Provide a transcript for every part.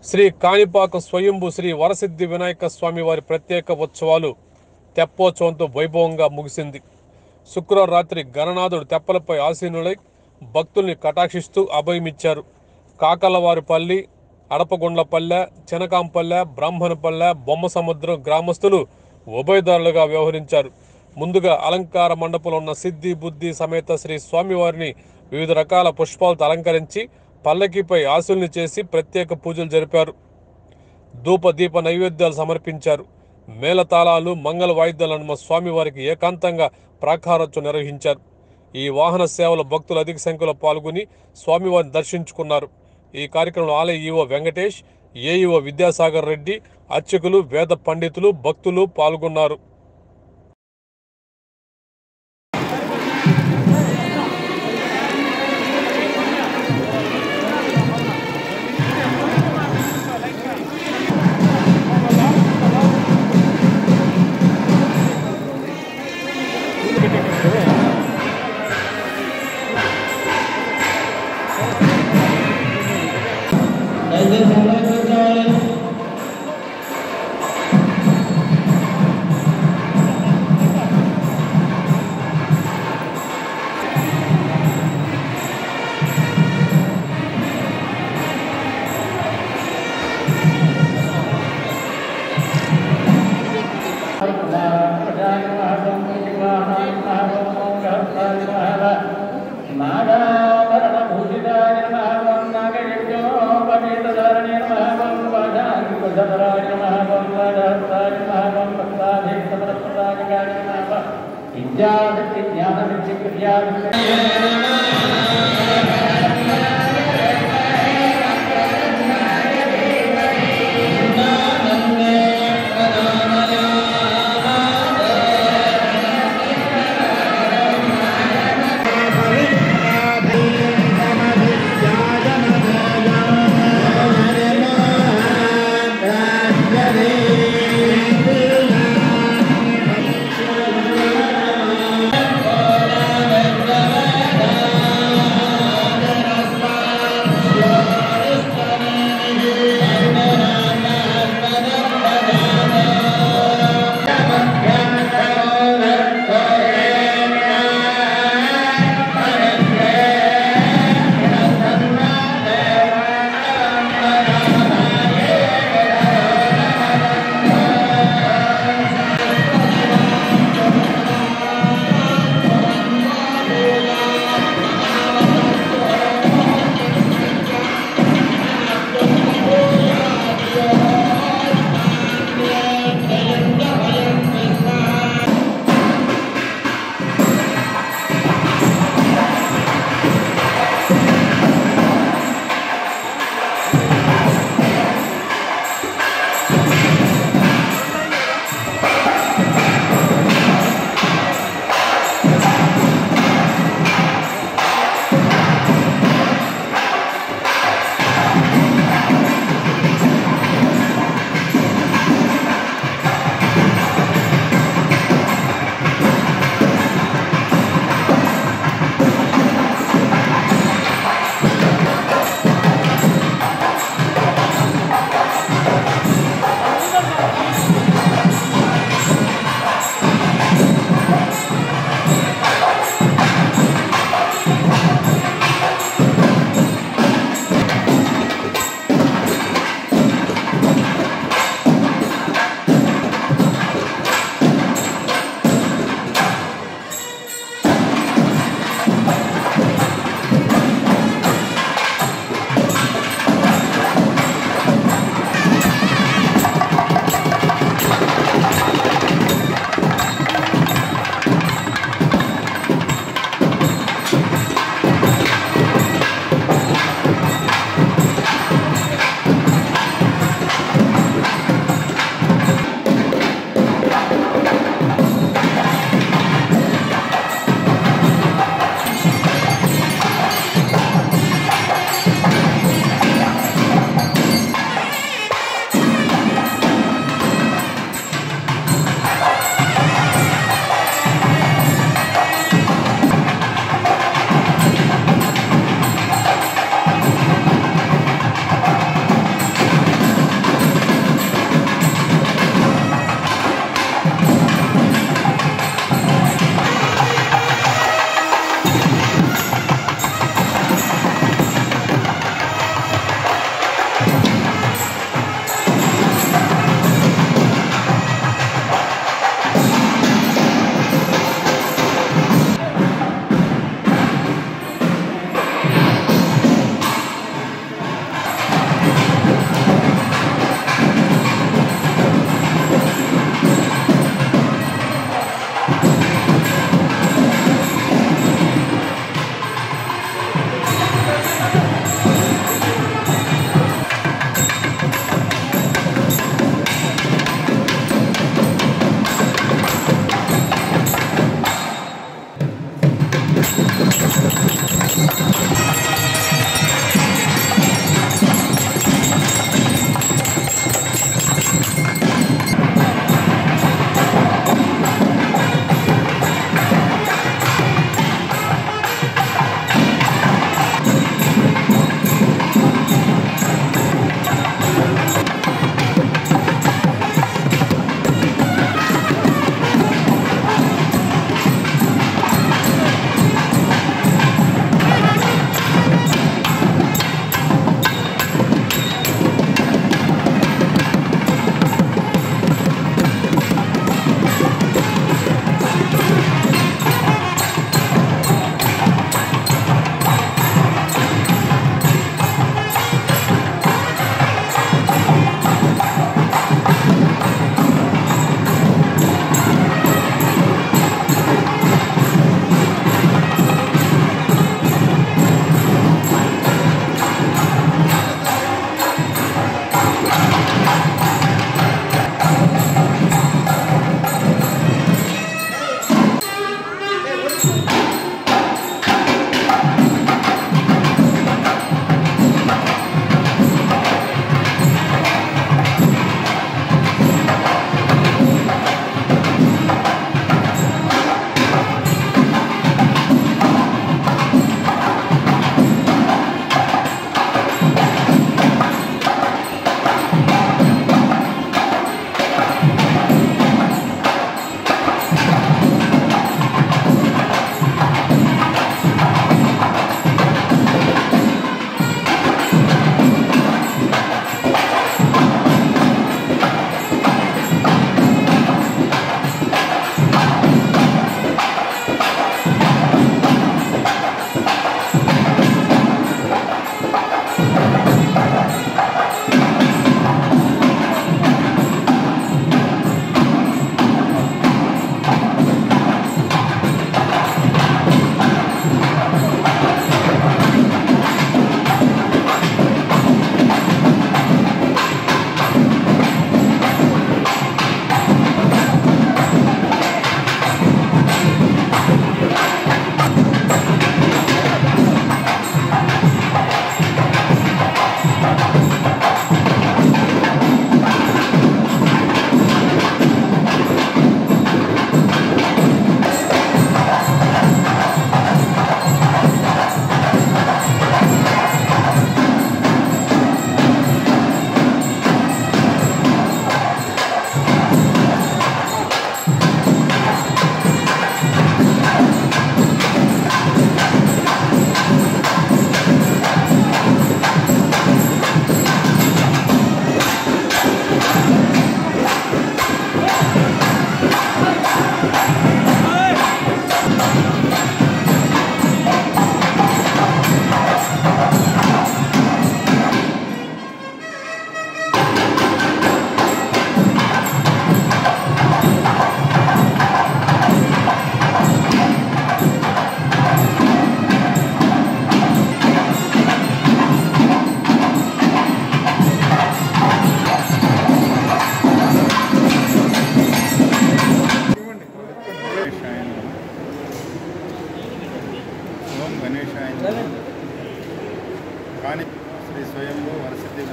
శ్రీ కాణిపాక స్వయంభు శ్రీ వరసిద్ధి వినాయక స్వామి వారి ప్రత్యేక ఉత్సవాలు తెప్పోత్సవంతో వైభవంగా ముగిసింది శుక్రవారం రాత్రి గణనాథుడు తెప్పలపై ఆసీనులై భక్తుల్ని కటాక్షిస్తూ అభయమిచ్చారు కాకలవారిపల్లి అడపగుండ్లపల్లె చెనకాంపల్లె బ్రాహ్మణపల్లె బొమ్మ సముద్రం గ్రామస్తులు ఉభయదారులుగా వ్యవహరించారు ముందుగా అలంకార మండపంలో ఉన్న సిద్ధి బుద్ధి సమేత శ్రీ స్వామివారిని వివిధ రకాల పుష్పాలతో అలంకరించి పల్లకిపై ఆశుల్ని చేసి ప్రత్యేక పూజలు జరిపారు ధూప దీప నైవేద్యాలు సమర్పించారు మేళతాళాలు మంగళ వాయిద్యాల నడుమ స్వామివారికి ఏకాంతంగా ప్రాకారోత్సవం నిర్వహించారు ఈ వాహన సేవల భక్తులు అధిక సంఖ్యలో పాల్గొని స్వామివారిని దర్శించుకున్నారు ఈ కార్యక్రమంలో ఆలయ ఈవో వెంకటేష్ ఏఈఓ విద్యాసాగర్ రెడ్డి అర్చకులు వేద పండితులు భక్తులు పాల్గొన్నారు Thank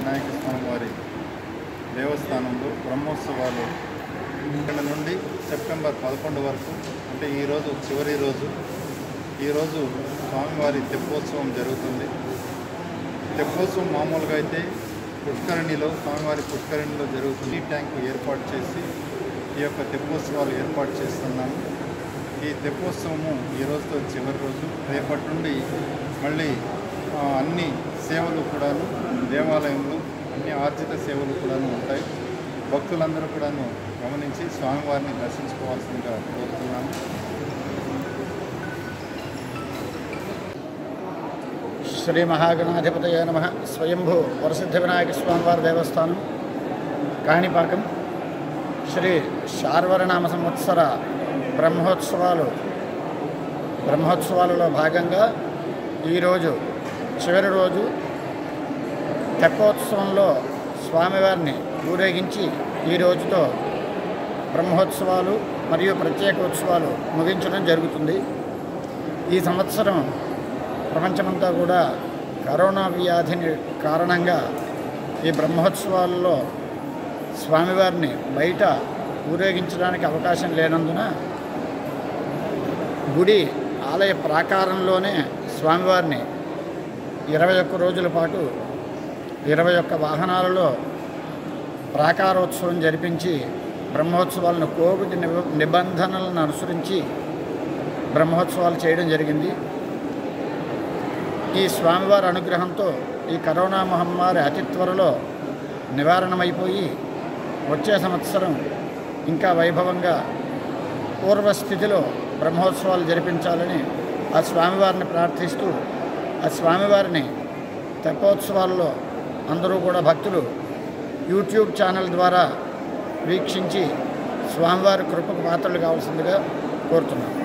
వినాయక స్వామి వారి దేవస్థానంలో బ్రహ్మోత్సవాలు ఇక్కడ నుండి సెప్టెంబర్ పదకొండు వరకు అంటే ఈరోజు చివరి రోజు ఈరోజు స్వామివారి తెప్పోత్సవం జరుగుతుంది తెప్పోత్సవం మామూలుగా అయితే పుష్కరిణిలో స్వామివారి పుష్కరిణిలో జరుగుతుంది ఈ ట్యాంకు ఏర్పాటు చేసి ఈ యొక్క తెప్పోత్సవాలు ఏర్పాటు చేస్తున్నాము ఈ తెప్పోత్సవము ఈ రోజుతో చివరి రోజు రేపటి నుండి మళ్ళీ ఆ, అన్ని సేవలు కూడాను దేవాలయంలో అన్ని ఆర్జిత సేవలు కూడాను ఉంటాయి భక్తులందరూ కూడాను గమనించి స్వామివారిని దర్శించుకోవాల్సిందిగా కోరుతున్నాము శ్రీ మహాగణాధిపతయ నమ స్వయంభూ వరసిద్ధ వినాయక స్వామివారి దేవస్థానం కాణిపాకం శ్రీ శార్వరనామ సంవత్సర బ్రహ్మోత్సవాలు బ్రహ్మోత్సవాలలో భాగంగా ఈరోజు చివరి రోజు తెప్పోత్సవంలో స్వామివారిని ఊరేగించి ఈ రోజుతో బ్రహ్మోత్సవాలు మరియు ప్రత్యేక ఉత్సవాలు ముగించడం జరుగుతుంది ఈ సంవత్సరం ప్రపంచమంతా కూడా కరోనా వ్యాధిని కారణంగా ఈ బ్రహ్మోత్సవాల్లో స్వామివారిని బయట ఊరేగించడానికి అవకాశం లేనందున గుడి ఆలయ ప్రాకారంలోనే స్వామివారిని ఇరవై ఒక్క రోజుల పాటు ఇరవై ఒక్క వాహనాలలో ప్రాకారోత్సవం జరిపించి బ్రహ్మోత్సవాలను కోవిడ్ నిబ నిబంధనలను అనుసరించి బ్రహ్మోత్సవాలు చేయడం జరిగింది ఈ స్వామివారి అనుగ్రహంతో ఈ కరోనా మహమ్మారి అతి త్వరలో నివారణమైపోయి వచ్చే సంవత్సరం ఇంకా వైభవంగా పూర్వస్థితిలో బ్రహ్మోత్సవాలు జరిపించాలని ఆ స్వామివారిని ప్రార్థిస్తూ ఆ స్వామివారిని తెప్పోత్సవాల్లో అందరూ కూడా భక్తులు యూట్యూబ్ ఛానల్ ద్వారా వీక్షించి స్వామివారి కృపకు పాత్రలు కావాల్సిందిగా కోరుతున్నాను